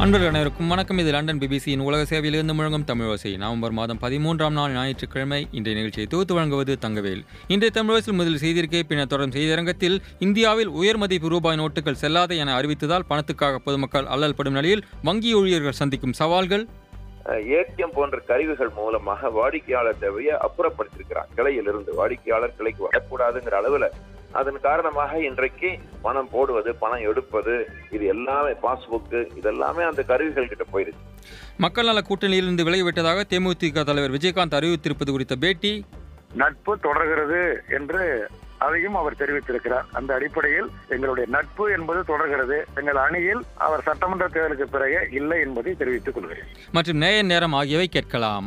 அன்பர்கள் அனைவருக்கும் வணக்கம் இது லண்டன் பிபிசியின் உலக சேவையிலிருந்து முழங்கும் தமிழோசை நவம்பர் மாதம் பதிமூன்றாம் நாள் ஞாயிற்றுக்கிழமை இன்றைய நிகழ்ச்சியை தொகுத்து வழங்குவது தங்கவேல் இன்றைய தமிழோசில் முதல் செய்திருக்கை பின்னர் தொடரும் செய்தியரங்கத்தில் இந்தியாவில் உயர் மதிப்பு ரூபாய் நோட்டுகள் செல்லாத என அறிவித்ததால் பணத்துக்காக பொதுமக்கள் அல்லல்படும் நிலையில் வங்கி ஊழியர்கள் சந்திக்கும் சவால்கள் ஏடிஎம் போன்ற கருவிகள் மூலமாக வாடிக்கையாளர் தேவையை அப்புறப்படுத்திருக்கிறார் கிளையிலிருந்து வாடிக்கையாளர் கிளைக்கு வரக்கூடாதுங்கிற அளவுல அதன் காரணமாக இன்றைக்கு பணம் போடுவது பணம் எடுப்பது இது எல்லாமே பாஸ்புக்கு இதெல்லாமே அந்த கருவிகள் கிட்ட போயிருச்சு மக்கள் நல கூட்டணியிலிருந்து விலகிவிட்டதாக தேமுதிக தலைவர் விஜயகாந்த் அறிவித்திருப்பது குறித்த பேட்டி நட்பு தொடர்கிறது என்று அதையும் அவர் தெரிவித்திருக்கிறார் அந்த அடிப்படையில் எங்களுடைய நட்பு என்பது தொடர்கிறது எங்கள் அணியில் அவர் சட்டமன்ற தேர்தலுக்கு பிறகு இல்லை என்பதை தெரிவித்துக் கொள்கிறேன் மற்றும் நேய நேரம் ஆகியவை கேட்கலாம்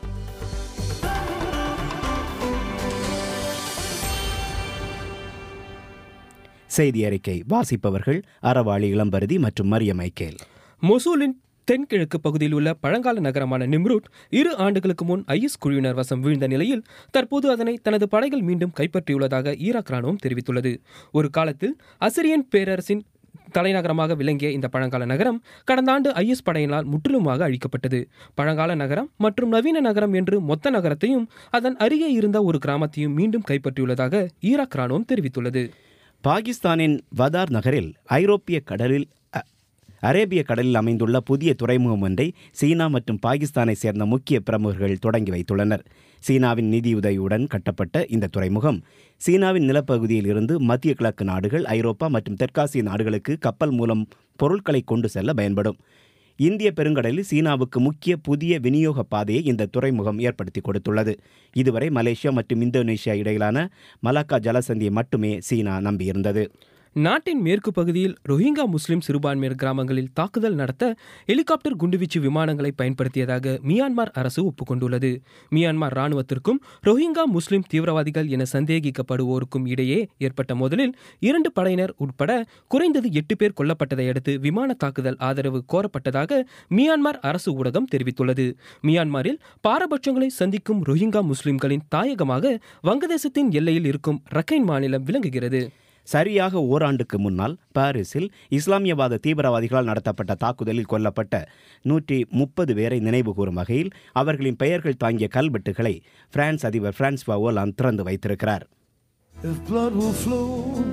செய்தி அறிக்கை வாசிப்பவர்கள் அறவாளி இளம்பருதி மற்றும் மரியம் மைக்கேல் மொசூலின் தென்கிழக்கு பகுதியில் உள்ள பழங்கால நகரமான நிம்ரூட் இரு ஆண்டுகளுக்கு முன் ஐஎஸ் குழுவினர் வசம் வீழ்ந்த நிலையில் தற்போது அதனை தனது படைகள் மீண்டும் கைப்பற்றியுள்ளதாக ஈராக் ராணுவம் தெரிவித்துள்ளது ஒரு காலத்தில் அசிரியன் பேரரசின் தலைநகரமாக விளங்கிய இந்த பழங்கால நகரம் கடந்த ஆண்டு ஐஎஸ் படையினால் முற்றிலுமாக அழிக்கப்பட்டது பழங்கால நகரம் மற்றும் நவீன நகரம் என்று மொத்த நகரத்தையும் அதன் அருகே இருந்த ஒரு கிராமத்தையும் மீண்டும் கைப்பற்றியுள்ளதாக ஈராக் ராணுவம் தெரிவித்துள்ளது பாகிஸ்தானின் வதார் நகரில் ஐரோப்பிய கடலில் அ- அரேபிய கடலில் அமைந்துள்ள புதிய துறைமுகம் ஒன்றை சீனா மற்றும் பாகிஸ்தானை சேர்ந்த முக்கிய பிரமுகர்கள் தொடங்கி வைத்துள்ளனர் சீனாவின் நிதியுதவியுடன் கட்டப்பட்ட இந்த துறைமுகம் சீனாவின் நிலப்பகுதியில் இருந்து மத்திய கிழக்கு நாடுகள் ஐரோப்பா மற்றும் தெற்காசிய நாடுகளுக்கு கப்பல் மூலம் பொருட்களை கொண்டு செல்ல பயன்படும் இந்திய பெருங்கடலில் சீனாவுக்கு முக்கிய புதிய விநியோக பாதையை இந்த துறைமுகம் ஏற்படுத்தி கொடுத்துள்ளது இதுவரை மலேசியா மற்றும் இந்தோனேஷியா இடையிலான மலாக்கா ஜலசந்தியை மட்டுமே சீனா நம்பியிருந்தது நாட்டின் மேற்கு பகுதியில் ரோஹிங்கா முஸ்லிம் சிறுபான்மையினர் கிராமங்களில் தாக்குதல் நடத்த ஹெலிகாப்டர் குண்டுவீச்சு விமானங்களை பயன்படுத்தியதாக மியான்மர் அரசு ஒப்புக்கொண்டுள்ளது மியான்மர் ராணுவத்திற்கும் ரோஹிங்கா முஸ்லிம் தீவிரவாதிகள் என சந்தேகிக்கப்படுவோருக்கும் இடையே ஏற்பட்ட மோதலில் இரண்டு படையினர் உட்பட குறைந்தது எட்டு பேர் கொல்லப்பட்டதை அடுத்து விமான தாக்குதல் ஆதரவு கோரப்பட்டதாக மியான்மர் அரசு ஊடகம் தெரிவித்துள்ளது மியான்மரில் பாரபட்சங்களை சந்திக்கும் ரோஹிங்கா முஸ்லிம்களின் தாயகமாக வங்கதேசத்தின் எல்லையில் இருக்கும் ரக்கைன் மாநிலம் விளங்குகிறது சரியாக ஓராண்டுக்கு முன்னால் பாரிஸில் இஸ்லாமியவாத தீவிரவாதிகளால் நடத்தப்பட்ட தாக்குதலில் கொல்லப்பட்ட நூற்றி முப்பது பேரை நினைவுகூரும் வகையில் அவர்களின் பெயர்கள் தாங்கிய கல்வெட்டுகளை பிரான்ஸ் அதிபர் பிரான்ஸ்வா ஓலாந்து திறந்து வைத்திருக்கிறார் If blood will flow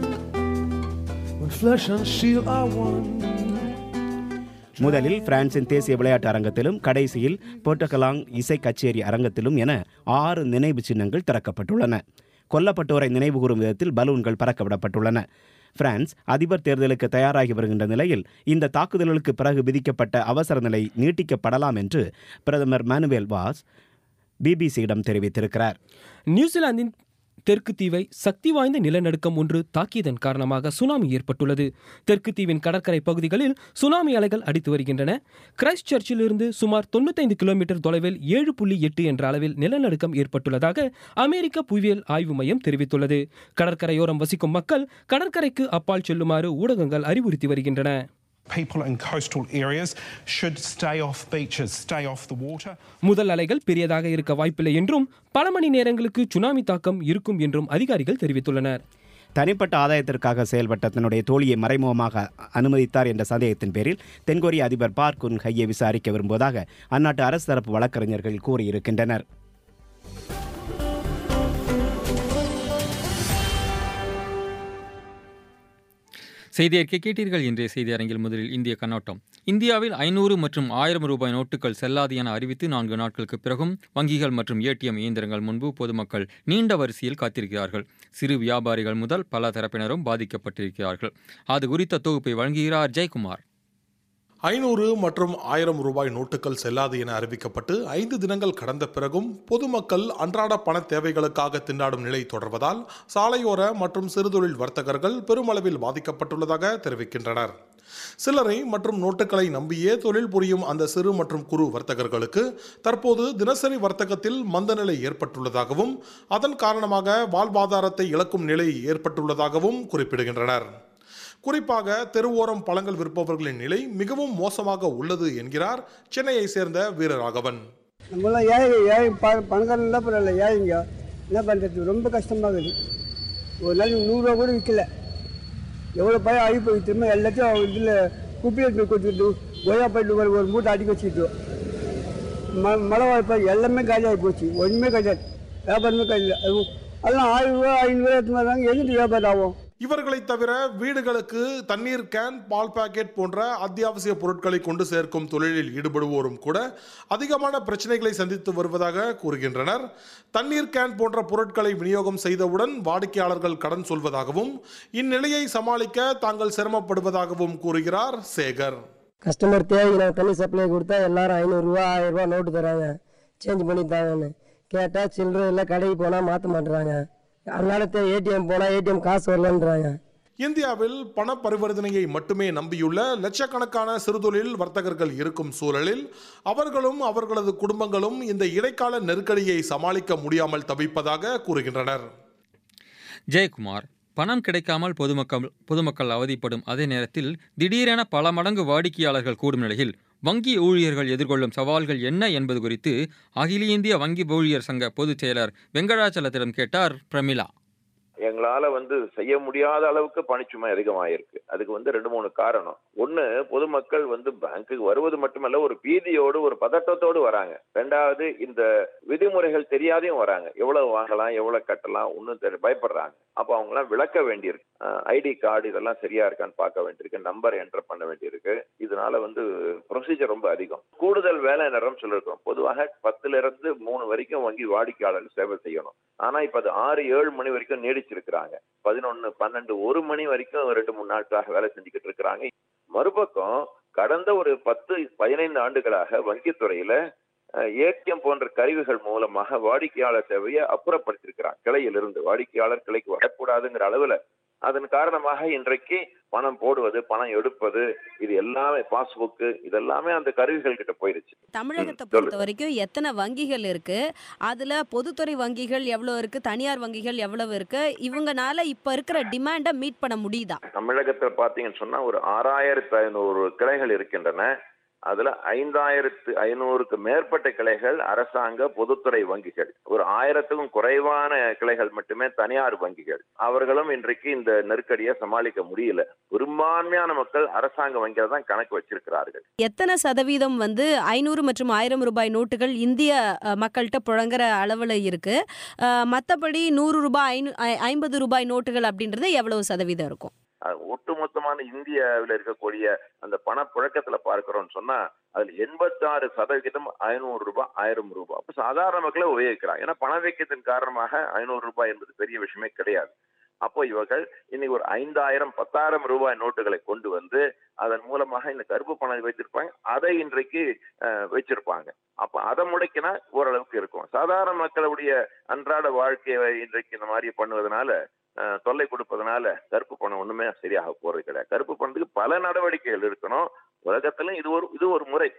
when flesh and steel are one. முதலில் பிரான்சின் தேசிய விளையாட்டு அரங்கத்திலும் கடைசியில் போர்ட்டகலாங் இசை கச்சேரி அரங்கத்திலும் என ஆறு நினைவு சின்னங்கள் திறக்கப்பட்டுள்ளன கொல்லப்பட்டோரை நினைவுகூரும் விதத்தில் பலூன்கள் பறக்கவிடப்பட்டுள்ளன பிரான்ஸ் அதிபர் தேர்தலுக்கு தயாராகி வருகின்ற நிலையில் இந்த தாக்குதல்களுக்கு பிறகு விதிக்கப்பட்ட அவசர நிலை நீட்டிக்கப்படலாம் என்று பிரதமர் மானுவேல் வாஸ் பிபிசியிடம் தெரிவித்திருக்கிறார் நியூசிலாந்தின் தெற்கு தீவை சக்தி வாய்ந்த நிலநடுக்கம் ஒன்று தாக்கியதன் காரணமாக சுனாமி ஏற்பட்டுள்ளது தெற்கு தீவின் கடற்கரை பகுதிகளில் சுனாமி அலைகள் அடித்து வருகின்றன கிரைஸ்ட் சர்ச்சிலிருந்து சுமார் தொண்ணூத்தைந்து கிலோமீட்டர் தொலைவில் ஏழு புள்ளி எட்டு என்ற அளவில் நிலநடுக்கம் ஏற்பட்டுள்ளதாக அமெரிக்க புவியியல் ஆய்வு மையம் தெரிவித்துள்ளது கடற்கரையோரம் வசிக்கும் மக்கள் கடற்கரைக்கு அப்பால் செல்லுமாறு ஊடகங்கள் அறிவுறுத்தி வருகின்றன People in coastal areas should stay off beaches, stay off the water. முதல் அலைகள் பெரியதாக இருக்க வாய்ப்பில்லை என்றும் பல மணி நேரங்களுக்கு சுனாமி தாக்கம் இருக்கும் என்றும் அதிகாரிகள் தெரிவித்துள்ளனர் தனிப்பட்ட ஆதாயத்திற்காக செயல்பட்ட தன்னுடைய தோழியை மறைமுகமாக அனுமதித்தார் என்ற சந்தேகத்தின் பேரில் தென்கொரிய அதிபர் பார்க் குன் ஹையை விசாரிக்க விரும்புவதாக அந்நாட்டு அரசு தரப்பு வழக்கறிஞர்கள் கூறியிருக்கின்றனர் செய்தி அறிக்கை கேட்டீர்கள் இன்றைய செய்தி அரங்கில் முதலில் இந்திய கண்ணோட்டம் இந்தியாவில் ஐநூறு மற்றும் ஆயிரம் ரூபாய் நோட்டுகள் செல்லாது என அறிவித்து நான்கு நாட்களுக்கு பிறகும் வங்கிகள் மற்றும் ஏடிஎம் இயந்திரங்கள் முன்பு பொதுமக்கள் நீண்ட வரிசையில் காத்திருக்கிறார்கள் சிறு வியாபாரிகள் முதல் பல தரப்பினரும் பாதிக்கப்பட்டிருக்கிறார்கள் அது குறித்த தொகுப்பை வழங்குகிறார் ஜெயக்குமார் ஐநூறு மற்றும் ஆயிரம் ரூபாய் நோட்டுகள் செல்லாது என அறிவிக்கப்பட்டு ஐந்து தினங்கள் கடந்த பிறகும் பொதுமக்கள் அன்றாட பண தேவைகளுக்காக திண்டாடும் நிலை தொடர்வதால் சாலையோர மற்றும் சிறுதொழில் வர்த்தகர்கள் பெருமளவில் பாதிக்கப்பட்டுள்ளதாக தெரிவிக்கின்றனர் சில்லறை மற்றும் நோட்டுகளை நம்பியே தொழில் புரியும் அந்த சிறு மற்றும் குறு வர்த்தகர்களுக்கு தற்போது தினசரி வர்த்தகத்தில் மந்தநிலை ஏற்பட்டுள்ளதாகவும் அதன் காரணமாக வாழ்வாதாரத்தை இழக்கும் நிலை ஏற்பட்டுள்ளதாகவும் குறிப்பிடுகின்றனர் குறிப்பாக தெருவோரம் பழங்கள் விற்பவர்களின் நிலை மிகவும் மோசமாக உள்ளது என்கிறார் சென்னையை சேர்ந்த வீரராகவன் நம்மளாம் ஏழை ஏழை ப பணக்காரன் இல்லை பரவாயில்ல ஏழைங்க என்ன பண்ணுறது ரொம்ப கஷ்டமாகுது ஒரு நாளைக்கு நூறுரூவா கூட விற்கல எவ்வளோ பயம் அழிப்பு திரும்ப எல்லாத்தையும் இதில் குப்பையை எடுத்து கொடுத்துட்டு கொய்யா பயிட்டு ஒரு ஒரு மூட்டை அடிக்க வச்சுட்டு ம மழை வாய்ப்பா எல்லாமே காலியாகி போச்சு ஒன்றுமே கிடையாது வியாபாரமே கிடையாது அது அதெல்லாம் ஆயிரம் ரூபா ஐநூறுரூவா எடுத்து வராங்க எங்கிட்டு வியாபாரம் ஆகும் இவர்களை தவிர வீடுகளுக்கு தண்ணீர் கேன் பால் பாக்கெட் போன்ற அத்தியாவசிய பொருட்களை கொண்டு சேர்க்கும் தொழிலில் ஈடுபடுவோரும் கூட அதிகமான பிரச்சனைகளை சந்தித்து வருவதாக கூறுகின்றனர் தண்ணீர் கேன் போன்ற பொருட்களை விநியோகம் செய்தவுடன் வாடிக்கையாளர்கள் கடன் சொல்வதாகவும் இந்நிலையை சமாளிக்க தாங்கள் சிரமப்படுவதாகவும் கூறுகிறார் சேகர் கஸ்டமர் தேவைக்கு நாங்கள் தண்ணி சப்ளை கொடுத்தா எல்லாரும் ஐநூறுரூவா ஆயிரம் ரூபா நோட்டு தராங்க சேஞ்ச் பண்ணி தாங்கன்னு கேட்டால் சில்லறை இல்லை கடைக்கு போனால் மாற்ற மாட்டுறாங்க அதனால ஏடிஎம் போனால் ஏடிஎம் காசு வரலன்றாங்க இந்தியாவில் பண பரிவர்த்தனையை மட்டுமே நம்பியுள்ள லட்சக்கணக்கான சிறுதொழில் வர்த்தகர்கள் இருக்கும் சூழலில் அவர்களும் அவர்களது குடும்பங்களும் இந்த இடைக்கால நெருக்கடியை சமாளிக்க முடியாமல் தவிப்பதாக கூறுகின்றனர் ஜெயக்குமார் பணம் கிடைக்காமல் பொதுமக்கள் பொதுமக்கள் அவதிப்படும் அதே நேரத்தில் திடீரென பல மடங்கு வாடிக்கையாளர்கள் கூடும் நிலையில் வங்கி ஊழியர்கள் எதிர்கொள்ளும் சவால்கள் என்ன என்பது குறித்து அகில இந்திய வங்கி ஊழியர் சங்க பொதுச் செயலர் வெங்கடாச்சலத்திடம் கேட்டார் பிரமிளா எங்களால வந்து செய்ய முடியாத அளவுக்கு பணிச்சுமை அதிகமாயிருக்கு அதுக்கு வந்து ரெண்டு மூணு காரணம் ஒண்ணு பொதுமக்கள் வந்து பேங்க்குக்கு வருவது மட்டுமல்ல ஒரு பீதியோடு ஒரு பதட்டத்தோடு வராங்க ரெண்டாவது இந்த விதிமுறைகள் தெரியாதையும் வராங்க எவ்வளவு வாங்கலாம் எவ்வளவு கட்டலாம் ஒன்னும் தெரி பயப்படுறாங்க அப்போ அவங்களாம் விளக்க வேண்டியிருக்கு ஐடி கார்டு இதெல்லாம் சரியா இருக்கான்னு பார்க்க வேண்டியிருக்கு நம்பர் என்டர் பண்ண வேண்டியிருக்கு இதனால வந்து ப்ரொசீஜர் ரொம்ப அதிகம் கூடுதல் வேலை நேரம் சொல்லிருக்கோம் பொதுவாக பத்துல இருந்து மூணு வரைக்கும் வங்கி வாடிக்கையாளர் சேவை செய்யணும் ஆனா இப்ப அது ஆறு ஏழு மணி வரைக்கும் நீடிச்சிருக்கிறாங்க பதினொன்னு பன்னெண்டு ஒரு மணி வரைக்கும் ரெண்டு மூணு நாட்களாக வேலை செஞ்சுக்கிட்டு இருக்கிறாங்க மறுபக்கம் கடந்த ஒரு பத்து பதினைந்து ஆண்டுகளாக வங்கித்துறையில ஏடிஎம் போன்ற கருவிகள் மூலமாக வாடிக்கையாளர் சேவையை அப்புறப்படுத்திருக்கிறாங்க கிளையிலிருந்து வாடிக்கையாளர் கிளைக்கு வரக்கூடாதுங்கிற அளவுல அதன் காரணமாக இன்றைக்கு பணம் போடுவது பணம் எடுப்பது இது எல்லாமே பாஸ்புக்கு இதெல்லாமே அந்த கருவிகள் கிட்ட போயிருச்சு தமிழகத்தை பொறுத்த வரைக்கும் எத்தனை வங்கிகள் இருக்கு அதுல பொதுத்துறை வங்கிகள் எவ்வளவு இருக்கு தனியார் வங்கிகள் எவ்வளவு இருக்கு இவங்கனால இப்ப இருக்கிற டிமாண்டை மீட் பண்ண முடியுதா தமிழகத்துல பாத்தீங்கன்னு சொன்னா ஒரு ஆறாயிரத்து ஐநூறு கிளைகள் இருக்கின்றன அதுல ஐந்தாயிரத்து ஐநூறுக்கு மேற்பட்ட கிளைகள் அரசாங்க பொதுத்துறை வங்கிகள் ஒரு ஆயிரத்துக்கும் குறைவான கிளைகள் மட்டுமே தனியார் வங்கிகள் அவர்களும் இன்றைக்கு இந்த நெருக்கடியை சமாளிக்க முடியல பெரும்பான்மையான மக்கள் அரசாங்க வங்கியில தான் கணக்கு வச்சிருக்கிறார்கள் எத்தனை சதவீதம் வந்து ஐநூறு மற்றும் ஆயிரம் ரூபாய் நோட்டுகள் இந்திய அஹ், மக்கள்கிட்ட புழங்குற அளவில் இருக்கு அஹ், மத்தபடி நூறு ரூபாய் ஐநூ ஐ- ஐம்பது ரூபாய் நோட்டுகள் அப்படின்றது எவ்வளவு சதவீதம் இருக்கும் அஹ் ஒட்டுமொத்தமான இந்தியாவில் இருக்கக்கூடிய அந்த பணப்புழக்கத்துல பார்க்கிறோம்னு சொன்னா அதுல எண்பத்தாறு சதவிகிதம் ஐநூறு ரூபாய் ஆயிரம் ரூபாய் அப்ப சாதாரண மக்களை உபயோகிக்கிறாங்க ஏன்னா பணவீக்கத்தின் காரணமாக ஐநூறு ரூபாய் என்பது பெரிய விஷயமே கிடையாது அப்போ இவர்கள் இன்னைக்கு ஒரு ஐந்தாயிரம் பத்தாயிரம் ரூபாய் நோட்டுகளை கொண்டு வந்து அதன் மூலமாக இந்த கருப்பு பணம் வைத்திருப்பாங்க அதை இன்றைக்கு அஹ், வச்சிருப்பாங்க அப்ப அதை முடக்கினா ஓரளவுக்கு இருக்கும் சாதாரண மக்களுடைய அன்றாட வாழ்க்கையை இன்றைக்கு இந்த மாதிரி பண்ணுவதனால அஹ், தொல்லை கொடுப்பதனால கருப்பு பணம் ஒண்ணுமே சரியாக போறது கிடையாது கருப்பு பணத்துக்கு பல நடவடிக்கைகள் இருக்கணும் உலகத்திலும் இது ஒரு இது ஒரு முறை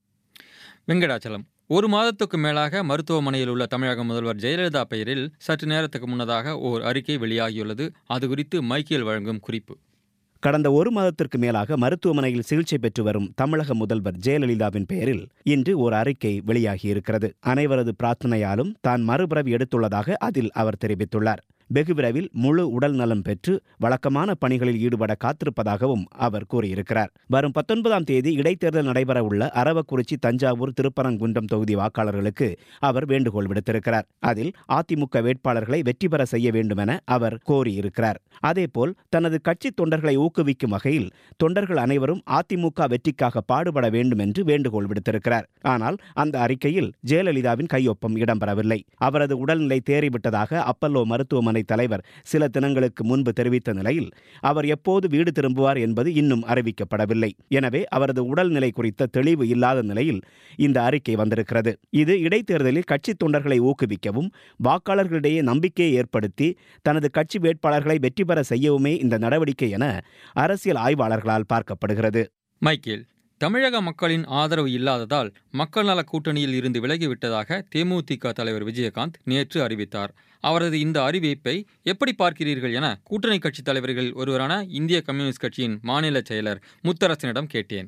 வெங்கடாச்சலம் ஒரு மாதத்துக்கு மேலாக மருத்துவமனையில் உள்ள தமிழக முதல்வர் ஜெயலலிதா பெயரில் சற்று நேரத்துக்கு முன்னதாக ஓர் அறிக்கை வெளியாகியுள்ளது அது குறித்து மைக்கேல் வழங்கும் குறிப்பு கடந்த ஒரு மாதத்திற்கு மேலாக மருத்துவமனையில் சிகிச்சை பெற்று வரும் தமிழக முதல்வர் ஜெயலலிதாவின் பெயரில் இன்று ஒரு அறிக்கை வெளியாகியிருக்கிறது அனைவரது பிரார்த்தனையாலும் தான் மறுபிறவி எடுத்துள்ளதாக அதில் அவர் தெரிவித்துள்ளார் வெகு விரைவில் முழு உடல் நலம் பெற்று வழக்கமான பணிகளில் ஈடுபட காத்திருப்பதாகவும் அவர் கூறியிருக்கிறார் வரும் பத்தொன்பதாம் தேதி இடைத்தேர்தல் நடைபெற உள்ள அரவக்குறிச்சி தஞ்சாவூர் திருப்பரங்குன்றம் தொகுதி வாக்காளர்களுக்கு அவர் வேண்டுகோள் விடுத்திருக்கிறார் அதில் அதிமுக வேட்பாளர்களை வெற்றி பெற செய்ய வேண்டுமென அவர் கோரியிருக்கிறார் அதேபோல் தனது கட்சி தொண்டர்களை ஊக்குவிக்கும் வகையில் தொண்டர்கள் அனைவரும் அதிமுக வெற்றிக்காக பாடுபட வேண்டும் என்று வேண்டுகோள் விடுத்திருக்கிறார் ஆனால் அந்த அறிக்கையில் ஜெயலலிதாவின் கையொப்பம் இடம்பெறவில்லை அவரது உடல்நிலை தேறிவிட்டதாக அப்பல்லோ மருத்துவமனை தலைவர் சில தினங்களுக்கு முன்பு தெரிவித்த நிலையில் அவர் எப்போது வீடு திரும்புவார் என்பது இன்னும் அறிவிக்கப்படவில்லை எனவே அவரது உடல்நிலை குறித்த தெளிவு இல்லாத நிலையில் இந்த அறிக்கை வந்திருக்கிறது இது இடைத்தேர்தலில் கட்சி தொண்டர்களை ஊக்குவிக்கவும் வாக்காளர்களிடையே நம்பிக்கையை ஏற்படுத்தி தனது கட்சி வேட்பாளர்களை வெற்றி பெற செய்யவுமே இந்த நடவடிக்கை என அரசியல் ஆய்வாளர்களால் பார்க்கப்படுகிறது மைக்கேல் தமிழக மக்களின் ஆதரவு இல்லாததால் மக்கள் நல கூட்டணியில் இருந்து விலகிவிட்டதாக தேமுதிக தலைவர் விஜயகாந்த் நேற்று அறிவித்தார் அவரது இந்த அறிவிப்பை எப்படி பார்க்கிறீர்கள் என கூட்டணி கட்சித் தலைவர்கள் ஒருவரான இந்திய கம்யூனிஸ்ட் கட்சியின் மாநில செயலர் முத்தரசனிடம் கேட்டேன்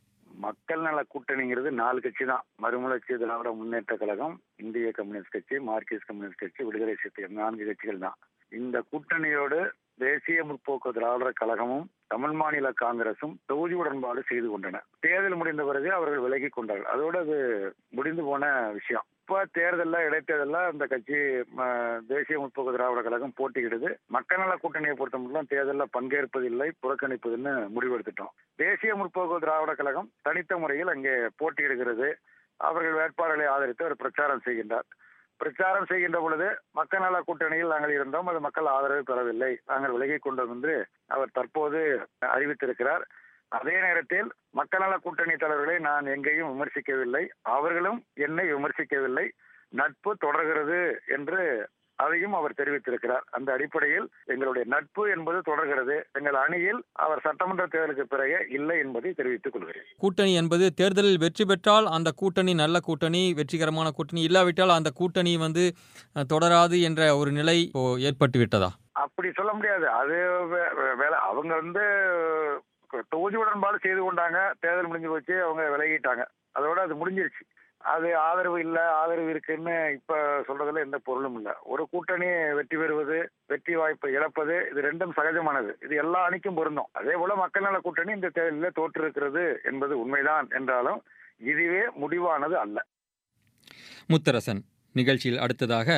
மக்கள் நல கூட்டணிங்கிறது நாலு கட்சி தான் மறுமலர்ச்சி திராவிட முன்னேற்ற கழகம் இந்திய கம்யூனிஸ்ட் கட்சி மார்க்சிஸ்ட் கம்யூனிஸ்ட் கட்சி விடுதலை சிறுத்தைகள் நான்கு கட்சிகள் தான் இந்த கூட்டணியோடு தேசிய முற்போக்கு திராவிடர் கழகமும் தமிழ் மாநில காங்கிரசும் தொகுதி உடன்பாடு செய்து கொண்டன தேர்தல் முடிந்த பிறகு அவர்கள் விலகி கொண்டார்கள் அதோட அது முடிந்து போன விஷயம் இப்ப தேர்தல்ல இடைத்தேர்தல்ல அந்த கட்சி ம, தேசிய முற்போக்கு திராவிட கழகம் போட்டியிடுது மக்கள் நல கூட்டணியை பொறுத்த மட்டும் தேர்தலில் பங்கேற்பதில்லை புறக்கணிப்பதுன்னு முடிவெடுத்துட்டோம் தேசிய முற்போக்கு திராவிட கழகம் தனித்த முறையில் அங்கே போட்டியிடுகிறது அவர்கள் வேட்பாளர்களை ஆதரித்து அவர் பிரச்சாரம் செய்கின்றார் பிரச்சாரம் செய்கின்ற பொழுது மக்கள் நல கூட்டணியில் நாங்கள் இருந்தோம் அது மக்கள் ஆதரவு பெறவில்லை நாங்கள் விலகிக் கொண்டோம் என்று அவர் தற்போது அறிவித்திருக்கிறார் அதே நேரத்தில் மக்கள் நல கூட்டணி தலைவர்களை நான் எங்கேயும் விமர்சிக்கவில்லை அவர்களும் என்னை விமர்சிக்கவில்லை நட்பு தொடர்கிறது என்று அதையும் அவர் தெரிவித்திருக்கிறார் அந்த அடிப்படையில் எங்களுடைய நட்பு என்பது தொடர்கிறது எங்கள் அணியில் அவர் சட்டமன்ற தேர்தலுக்கு பிறகு இல்லை என்பதை தெரிவித்துக் கொள்கிறேன் கூட்டணி என்பது தேர்தலில் வெற்றி பெற்றால் அந்த கூட்டணி நல்ல கூட்டணி வெற்றிகரமான கூட்டணி இல்லாவிட்டால் அந்த கூட்டணி வந்து அஹ், தொடராது என்ற ஒரு நிலை இப்போ ஏற்பட்டு விட்டதா அப்படி சொல்ல முடியாது அது வே- வே- வேலை அவங்க வந்து தொகுதி உடன்பாடு செய்து கொண்டாங்க தேர்தல் முடிஞ்சு போச்சு அவங்க விலகிட்டாங்க அதோட அது முடிஞ்சிருச்சு அது ஆதரவு இல்ல ஆதரவு இருக்குன்னு இப்ப சொல்றதுல எந்த பொருளும் இல்ல ஒரு கூட்டணி வெற்றி பெறுவது வெற்றி வாய்ப்பை இழப்பது இது ரெண்டும் சகஜமானது இது எல்லா அணிக்கும் பொருந்தும் அதே போல மக்கள் நல கூட்டணி இந்த தேர்தலில் தோற்றிருக்கிறது என்பது உண்மைதான் என்றாலும் இதுவே முடிவானது அல்ல முத்தரசன் நிகழ்ச்சியில் அடுத்ததாக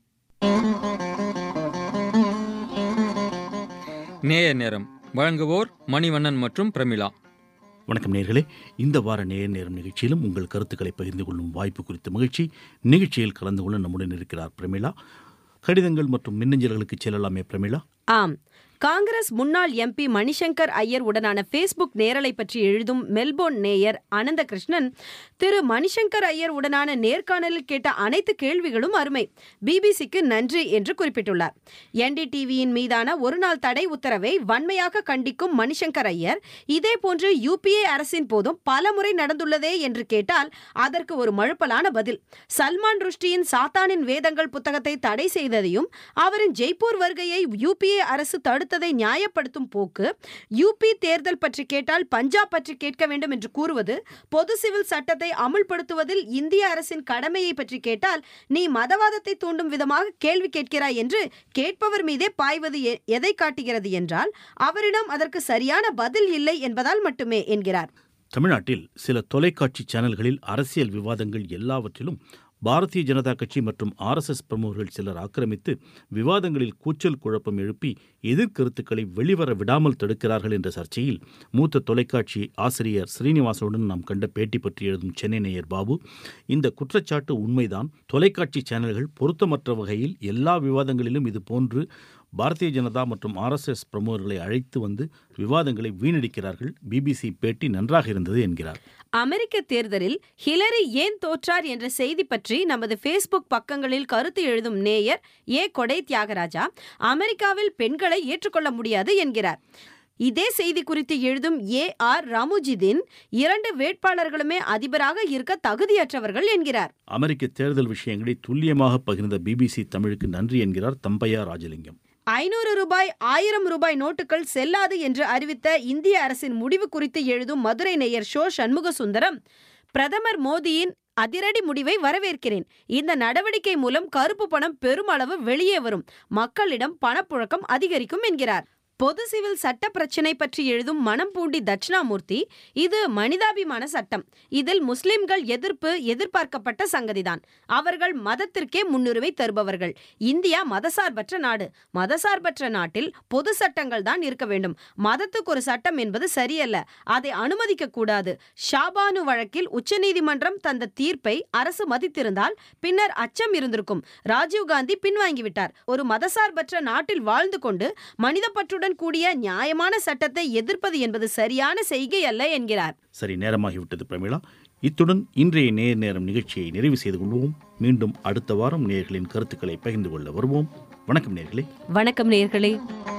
நேய நேரம் வழங்குவோர் மணிவண்ணன் மற்றும் பிரமிளா வணக்கம் நேர்களே இந்த வார நேர் நேரம் நிகழ்ச்சியிலும் உங்கள் கருத்துக்களை பகிர்ந்து கொள்ளும் வாய்ப்பு குறித்த மகிழ்ச்சி நிகழ்ச்சியில் கலந்து கொள்ள நம்முடன் இருக்கிறார் பிரமிளா கடிதங்கள் மற்றும் மின்னஞ்சல்களுக்கு செல்லலாமே பிரமிளா ஆம் காங்கிரஸ் முன்னாள் எம்பி மணிசங்கர் ஐயர் உடனான ஃபேஸ்புக் நேரலை பற்றி எழுதும் மெல்போர்ன் நேயர் அனந்த கிருஷ்ணன் திரு மணிசங்கர் ஐயர் உடனான நேர்காணலில் கேட்ட அனைத்து கேள்விகளும் அருமை பிபிசிக்கு நன்றி என்று குறிப்பிட்டுள்ளார் என்டிடிவியின் மீதான ஒருநாள் தடை உத்தரவை வன்மையாக கண்டிக்கும் மணிசங்கர் ஐயர் இதே போன்று யூபிஏ அரசின் போதும் பல முறை நடந்துள்ளதே என்று கேட்டால் அதற்கு ஒரு மழுப்பலான பதில் சல்மான் ருஷ்டியின் சாத்தானின் வேதங்கள் புத்தகத்தை தடை செய்ததையும் அவரின் ஜெய்ப்பூர் வருகையை யூபிஏ அரசு தடுத்ததை நியாயப்படுத்தும் போக்கு யூபி தேர்தல் பற்றி கேட்டால் பஞ்சாப் பற்றி கேட்க வேண்டும் என்று கூறுவது பொது சிவில் சட்டத்தை அமுல்படுத்துவதில் இந்திய அரசின் கடமையை பற்றி கேட்டால் நீ மதவாதத்தை தூண்டும் விதமாக கேள்வி கேட்கிறாய் என்று கேட்பவர் மீதே பாய்வது எ- எதை காட்டுகிறது என்றால் அவரிடம் அதற்கு சரியான பதில் இல்லை என்பதால் மட்டுமே என்கிறார் தமிழ்நாட்டில் சில தொலைக்காட்சி சேனல்களில் அரசியல் விவாதங்கள் எல்லாவற்றிலும் பாரதிய ஜனதா கட்சி மற்றும் ஆர்எஸ்எஸ் பிரமுகர்கள் சிலர் ஆக்கிரமித்து விவாதங்களில் கூச்சல் குழப்பம் எழுப்பி எதிர்கருத்துக்களை வெளிவர விடாமல் தடுக்கிறார்கள் என்ற சர்ச்சையில் மூத்த தொலைக்காட்சி ஆசிரியர் ஸ்ரீனிவாசனுடன் நாம் கண்ட பேட்டி பற்றி எழுதும் சென்னை நேயர் பாபு இந்த குற்றச்சாட்டு உண்மைதான் தொலைக்காட்சி சேனல்கள் பொருத்தமற்ற வகையில் எல்லா விவாதங்களிலும் இது போன்று பாரதிய ஜனதா மற்றும் ஆர்எஸ்எஸ் பிரமுகர்களை அழைத்து வந்து விவாதங்களை வீணடிக்கிறார்கள் பிபிசி பேட்டி நன்றாக இருந்தது என்கிறார் அமெரிக்க தேர்தலில் ஹிலரி ஏன் தோற்றார் என்ற செய்தி பற்றி நமது ஃபேஸ்புக் பக்கங்களில் கருத்து எழுதும் நேயர் ஏ கொடை தியாகராஜா அமெரிக்காவில் பெண்களை ஏற்றுக்கொள்ள முடியாது என்கிறார் இதே செய்தி குறித்து எழுதும் ஏ ஆர் ராமுஜிதீன் இரண்டு வேட்பாளர்களுமே அதிபராக இருக்க தகுதியற்றவர்கள் என்கிறார் அமெரிக்க தேர்தல் விஷயங்களை துல்லியமாக பகிர்ந்த பிபிசி தமிழுக்கு நன்றி என்கிறார் தம்பையா ராஜலிங்கம் ஐநூறு ரூபாய் ஆயிரம் ரூபாய் நோட்டுகள் செல்லாது என்று அறிவித்த இந்திய அரசின் முடிவு குறித்து எழுதும் மதுரை நேயர் ஷோ சண்முக சுந்தரம் பிரதமர் மோடியின் அதிரடி முடிவை வரவேற்கிறேன் இந்த நடவடிக்கை மூலம் கருப்பு பணம் பெருமளவு வெளியே வரும் மக்களிடம் பணப்புழக்கம் அதிகரிக்கும் என்கிறார் பொது சிவில் சட்ட பிரச்சினை பற்றி எழுதும் மனம் பூண்டி தட்சிணாமூர்த்தி இது மனிதாபிமான சட்டம் இதில் முஸ்லிம்கள் எதிர்ப்பு எதிர்பார்க்கப்பட்ட சங்கதிதான் அவர்கள் மதத்திற்கே முன்னுரிமை தருபவர்கள் இந்தியா மதசார்பற்ற நாடு மதசார்பற்ற நாட்டில் பொது சட்டங்கள் தான் இருக்க வேண்டும் மதத்துக்கு ஒரு சட்டம் என்பது சரியல்ல அதை அனுமதிக்க கூடாது ஷாபானு வழக்கில் உச்சநீதிமன்றம் தந்த தீர்ப்பை அரசு மதித்திருந்தால் பின்னர் அச்சம் இருந்திருக்கும் ராஜீவ்காந்தி பின்வாங்கிவிட்டார் ஒரு மதசார்பற்ற நாட்டில் வாழ்ந்து கொண்டு மனிதப்பற்றுடன் கூடிய நியாயமான சட்டத்தை எதிர்ப்பது என்பது சரியான செய்கை அல்ல என்கிறார் சரி நேரமாகிவிட்டது பிரமிளா இத்துடன் இன்றைய நேர் நேரம் நிகழ்ச்சியை நிறைவு செய்து கொள்வோம் மீண்டும் அடுத்த வாரம் நேர்களின் கருத்துக்களை பகிர்ந்து கொள்ள வருவோம் வணக்கம் நேர்களே வணக்கம் நேர்களே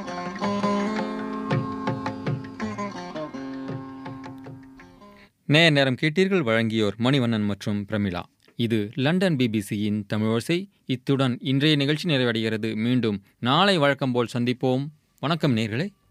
நேய நேரம் கேட்டீர்கள் வழங்கியோர் மணிவண்ணன் மற்றும் பிரமிளா இது லண்டன் பிபிசியின் தமிழோசை இத்துடன் இன்றைய நிகழ்ச்சி நிறைவடைகிறது மீண்டும் நாளை வழக்கம் போல் சந்திப்போம் வணக்கம் நேர்களே